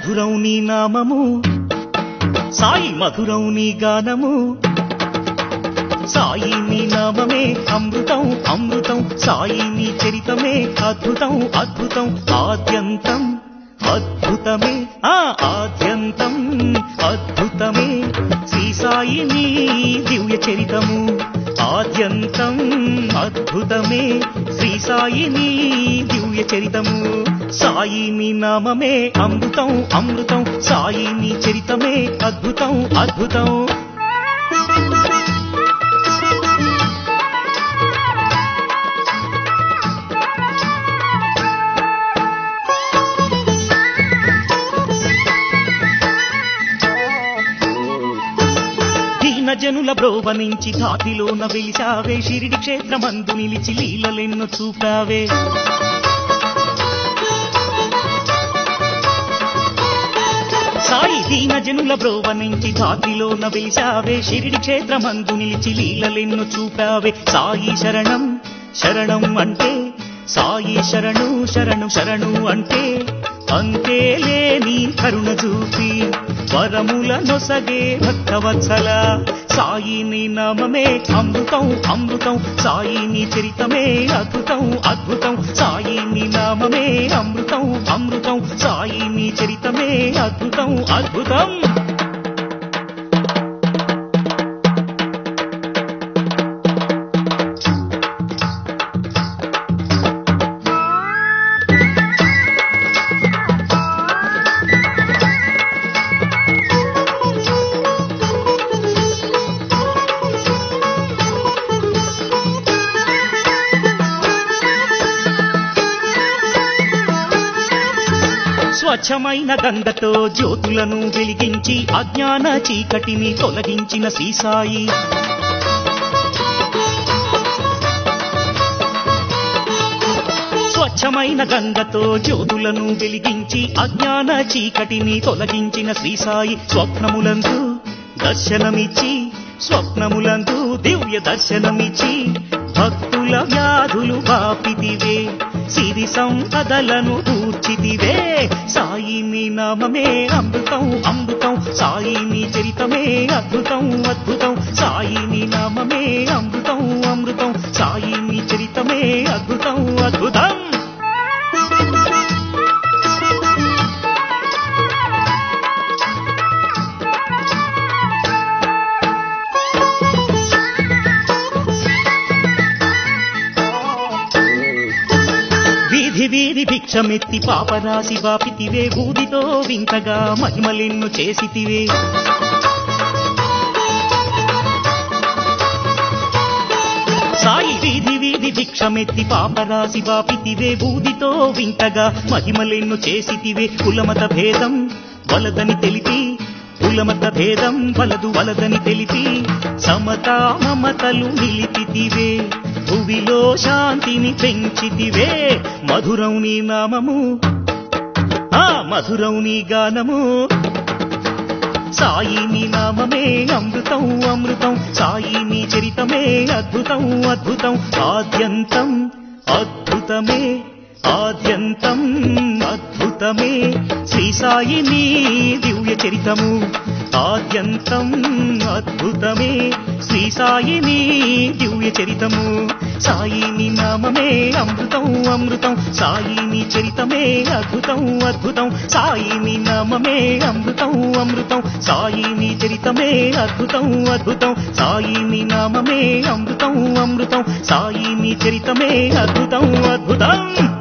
మధురం నీ నామము సాయి మధురం నీ గానము సాయి నీ నామమే అమృతం అమృతం సాయి నీ చరితమే అద్భుతం అద్భుతం ఆద్యంతం అద్భుతమే ఆ ఆద్యంతం అద్భుతమే శ్రీ సాయి నీ దివ్య చరితము ఆద్యంతం అద్భుతమే శ్రీ సాయి నీ దివ్య చరితము సాయి నీ నామమే అమృతం అమృతం సాయి నీ చరితమే అద్భుతం అద్భుతం దీన జనుల బ్రోవనించి ధాతిలోన వెలిసావే షిరిడి క్షేత్రమందు నిలిచి లీలలెన్ను చూపావే సాయి దీన జనుల బ్రోవనించి ధాతిలోన వెలిసావే షిరిడి క్షేత్రమందు నిలిచి లీలలెన్ను చూపావే సాయి శరణం శరణం అంటే సాయి శరణు శరణు శరణు అంటే అంతే లేని కరుణ చూపి వరముల నొసగే భక్తవత్సల సాయి నీ నామమే అమృతం అమృతం సాయి నీ చరితమే అద్భుతం అద్భుతం సాయి నీ నామమే అమృతం అమృతం సాయి నీ చరితమే అద్భుతం అద్భుతం స్వచ్ఛమైన గంగతో జ్యోతులను వెలిగించి అజ్ఞాన చీకటిని తొలగించిన శ్రీసాయి స్వచ్ఛమైన గంగతో జ్యోతులను వెలిగించి అజ్ఞాన చీకటిని తొలగించిన శ్రీసాయి స్వప్నములందు దర్శనమిచ్చి స్వప్నములందు దివ్య దర్శనమిచ్చి భక్తుల వ్యాధులు బాపితివే సిరి సంపదలను కూర్చితివే సాయి నీ నామమే అమృతం అమృతం సాయి నీ చరితమే అద్భుతం అద్భుతం సాయి నీ నామమే అమృతం అమృతం సాయి నీ చరితమే అద్భుతం అద్భుతం వీధి వీధి భిక్షమెత్తి పాపరాశి బాపితివే బూదితో వింతగా మహిమలెన్ను చేసితివే సాయి వీధి వీధి భిక్షమెత్తి పాపరాశి బాపితివే బూదితో వింతగా మహిమలెన్ను చేసితివే కులమత భేదం వలదని తెలిపి కులమత భేదం వలదు వలదని తెలిపి సమతా మమతలు నిలిపితివే భువిలో శాంతిని పెంచితివే మధురం నీ నామము ఆ మధురం నీ గానము సాయి నీ నామమే అమృతం అమృతం సాయి నీ చరితమే అద్భుతం అద్భుతం ఆద్యంతం అద్భుతమే ఆద్యంతం అద్భుతమే శ్రీ సాయి నీ దివ్య చరితము ఆద్యంతం అద్భుతమే శ్రీ సాయి నీ దివ్య చరితము సాయి నీ నామమే అమృతం అమృతం సాయి నీ చరితమే అద్భుతం అద్భుతం సాయి నీ నామమే అమృతం అమృతం సాయి నీ చరితమే అద్భుతం అద్భుతం సాయి నీ నామమే అమృతం అమృతం సాయి నీ చరితమే అద్భుతం అద్భుతం